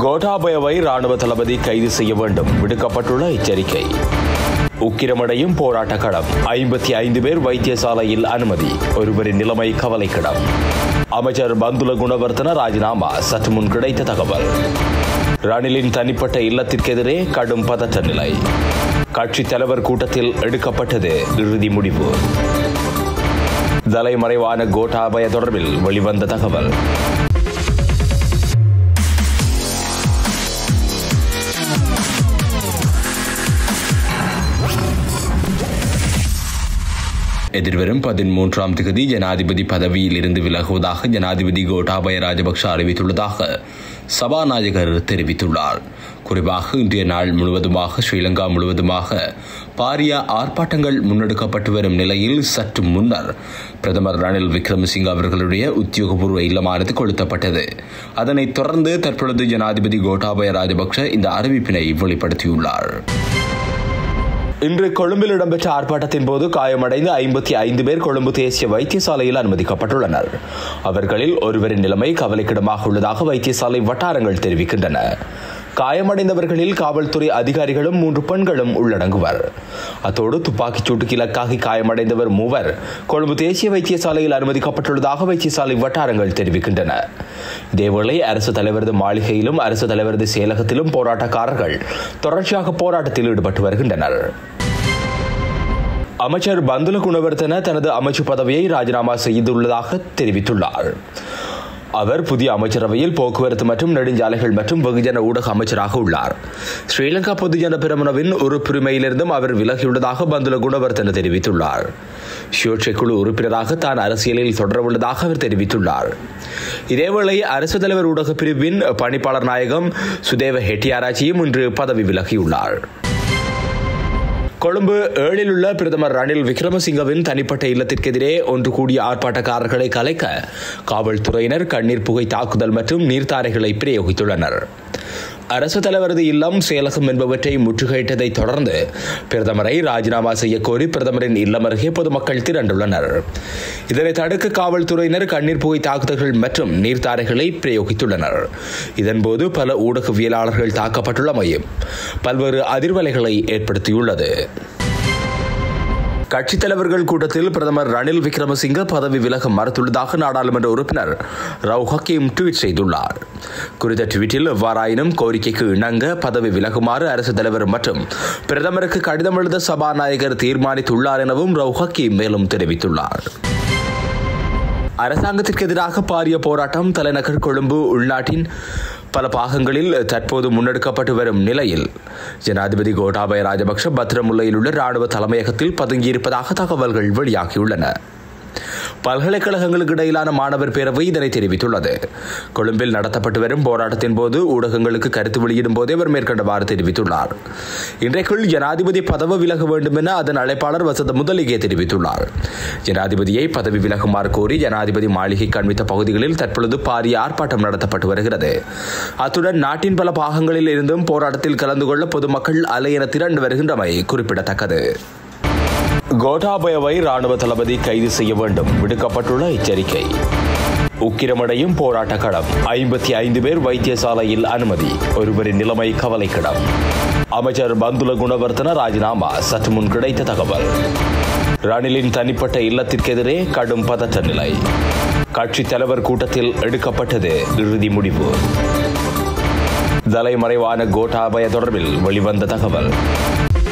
கோட்டாபயவை ராணுவ தளபதி கைது செய்ய வேண்டும் விடுக்கப்பட்டுள்ள எச்சரிக்கை உக்கிரமடையும் போராட்ட களம் ஐம்பத்தி ஐந்து பேர் வைத்தியசாலையில் அனுமதி ஒருவரின் நிலைமை கவலைக்கிடம் அமைச்சர் பந்துல குணவர்த்தன ராஜினாமா சற்று முன் கிடைத்த தகவல் ரணிலின் தனிப்பட்ட இல்லத்திற்கு எதிரே கடும் பதற்ற நிலை கட்சி தலைவர் கூட்டத்தில் எடுக்கப்பட்டது இறுதி முடிவு தலைமறைவான கோட்டாபய தொடர்பில் வெளிவந்த தகவல் எதிர்வரும் பதிமூன்றாம் தேதி ஜனாதிபதி பதவியில் இருந்து விலகுவதாக ஜனாதிபதி கோட்டாபய ராஜபக்ஷ அறிவித்துள்ளதாக சபாநாயகர் தெரிவித்துள்ளார் குறிப்பாக இன்றைய நாள் முழுவதுமாக ஸ்ரீலங்கா முழுவதுமாக பாரிய ஆர்ப்பாட்டங்கள் முன்னெடுக்கப்பட்டு வரும் நிலையில் சற்று முன்னர் பிரதமர் ரணில் விக்ரமசிங்க அவர்களுடைய உத்தியோகபூர்வ இல்லமானது கொளுத்தப்பட்டது அதனைத் தொடர்ந்து தற்பொழுது ஜனாதிபதி கோட்டாபய ராஜபக்ஷ இந்த அறிவிப்பினை வெளிப்படுத்தியுள்ளார் இன்று கொழும்பில் இடம்பெற்ற ஆர்ப்பாட்டத்தின் போது காயமடைந்த ஐம்பத்தி ஐந்து பேர் கொழும்பு தேசிய வைத்தியசாலையில் அனுமதிக்கப்பட்டுள்ளனர் அவர்களில் ஒருவரின் நிலைமை கவலைக்கிடமாக உள்ளதாக வைத்தியசாலை வட்டாரங்கள் தெரிவிக்கின்றன காயமடைந்தவர்களில் காவல்துறை அதிகாரிகளும் மூன்று பெண்களும் உள்ளடங்குவர் அத்தோடு துப்பாக்கிச் சூட்டுக்கு இலக்காகி காயமடைந்தவர் மூவர் கொழும்பு தேசிய வைத்தியசாலையில் அனுமதிக்கப்பட்டுள்ளதாக வைத்தியசாலை வட்டாரங்கள் தெரிவிக்கின்றன இதேவேளை அரசு தலைவரது மாளிகையிலும் அரசு தலைவரது செயலகத்திலும் போராட்டக்காரர்கள் தொடர்ச்சியாக போராட்டத்தில் ஈடுபட்டு வருகின்றனர் அமைச்சர் பந்துல குணவர்த்தன தனது அமைச்சு பதவியை ராஜினாமா செய்துள்ளதாக தெரிவித்துள்ளார் அவர் புதிய அமைச்சரவையில் போக்குவரத்து மற்றும் நெடுஞ்சாலைகள் மற்றும் வெகுஜன ஊடக அமைச்சராக உள்ளார் ஸ்ரீலங்கா பொதுஜன பெரமுனவின் உறுப்புரிமையிலிருந்தும் அவர் விலகியுள்ளதாக பந்துல குணவர்த்தன தெரிவித்துள்ளார் சுயேட்சை குழு உறுப்பினராக தான் அரசியலில் தொடரவுள்ளதாக அவர் தெரிவித்துள்ளார் இதேவேளை அரசு தலைவர் ஊடக பிரிவின் பணிப்பாளர் நாயகம் சுதேவ ஹெட்டியாராச்சியும் இன்று பதவி விலகியுள்ளார் கொழும்பு ஏழில் உள்ள பிரதமர் ரணில் விக்ரமசிங்கவின் தனிப்பட்ட இல்லத்திற்கு எதிரே ஒன்று கூடிய ஆர்ப்பாட்டக்காரர்களை கலைக்க காவல்துறையினர் கண்ணீர் புகை தாக்குதல் மற்றும் நீர்த்தாரைகளை பிரயோகித்துள்ளனர் அரசு தலைவரது இல்லம் செயலகம் என்பவற்றை முற்றுகையிட்டதை தொடர்ந்து பிரதமரை ராஜினாமா செய்ய கோரி பிரதமரின் இல்லம் அருகே பொதுமக்கள் திரண்டுள்ளனர் இதனை தடுக்க காவல்துறையினர் கண்ணீர் புகை தாக்குதல்கள் மற்றும் நீர்த்தாரைகளை பிரயோகித்துள்ளனர் இதன்போது பல ஊடகவியலாளர்கள் தாக்கப்பட்டுள்ளமையும் பல்வேறு அதிர்வலைகளை ஏற்படுத்தியுள்ளது கட்சித் தலைவர்கள் கூட்டத்தில் பிரதமர் ரணில் விக்ரமசிங்க பதவி விலக மறுத்துள்ளதாக நாடாளுமன்ற உறுப்பினர் ரவு ஹக்கீம் ட்வீட் செய்துள்ளார் குறித்த ட்வீட்டில் எவ்வாறாயினும் கோரிக்கைக்கு இணங்க பதவி விலகுமாறு அரசு தலைவர் மற்றும் பிரதமருக்கு கடிதம் எழுத சபாநாயகர் தீர்மானித்துள்ளார் எனவும் ரவு ஹக்கீம் மேலும் தெரிவித்துள்ளார் அரசாங்கத்திற்கு எதிராக பாரிய போராட்டம் தலைநகர் கொழும்பு உள்நாட்டின் பல பாகங்களில் தற்போது முன்னெடுக்கப்பட்டு வரும் நிலையில் ஜனாதிபதி கோட்டாபய ராஜபக்ஷ பத்திரமுல்லையில் உள்ள ராணுவ தலைமையகத்தில் பதுங்கியிருப்பதாக தகவல்கள் வெளியாகியுள்ளன பல்கலைக்கழகங்களுக்கு இடையிலான மாணவர் பேரவை இதனை தெரிவித்துள்ளது கொழும்பில் நடத்தப்பட்டு வரும் போராட்டத்தின் போது ஊடகங்களுக்கு கருத்து வெளியிடும் போதே அவர் மேற்கண்டவாறு தெரிவித்துள்ளார் இன்றைக்குள் ஜனாதிபதி பதவி விலக வேண்டும் என அதன் அழைப்பாளர் வசந்த முதலிகே தெரிவித்துள்ளார் ஜனாதிபதியை பதவி விலகுமாறு கோரி ஜனாதிபதி மாளிகை கண்வித்த பகுதிகளில் தற்பொழுது பாரிய ஆர்ப்பாட்டம் நடத்தப்பட்டு வருகிறது அத்துடன் நாட்டின் பல பாகங்களில் இருந்தும் போராட்டத்தில் கலந்து கொள்ள பொதுமக்கள் அலையென திரண்டு வருகின்றமை குறிப்பிடத்தக்கது கோட்டாபயவை ராணுவ தளபதி கைது செய்ய வேண்டும் விடுக்கப்பட்டுள்ள எச்சரிக்கை உக்கிரமடையும் போராட்ட களம் ஐம்பத்தி ஐந்து பேர் வைத்தியசாலையில் அனுமதி ஒருவரின் நிலைமை கவலைக்கிடம் அமைச்சர் பந்துல குணவர்த்தன ராஜினாமா சற்று முன் கிடைத்த தகவல் ரணிலின் தனிப்பட்ட இல்லத்திற்கு எதிரே கடும் பதற்ற நிலை கட்சி தலைவர் கூட்டத்தில் எடுக்கப்பட்டது இறுதி முடிவு தலைமறைவான கோட்டாபய தொடர்பில் வெளிவந்த தகவல்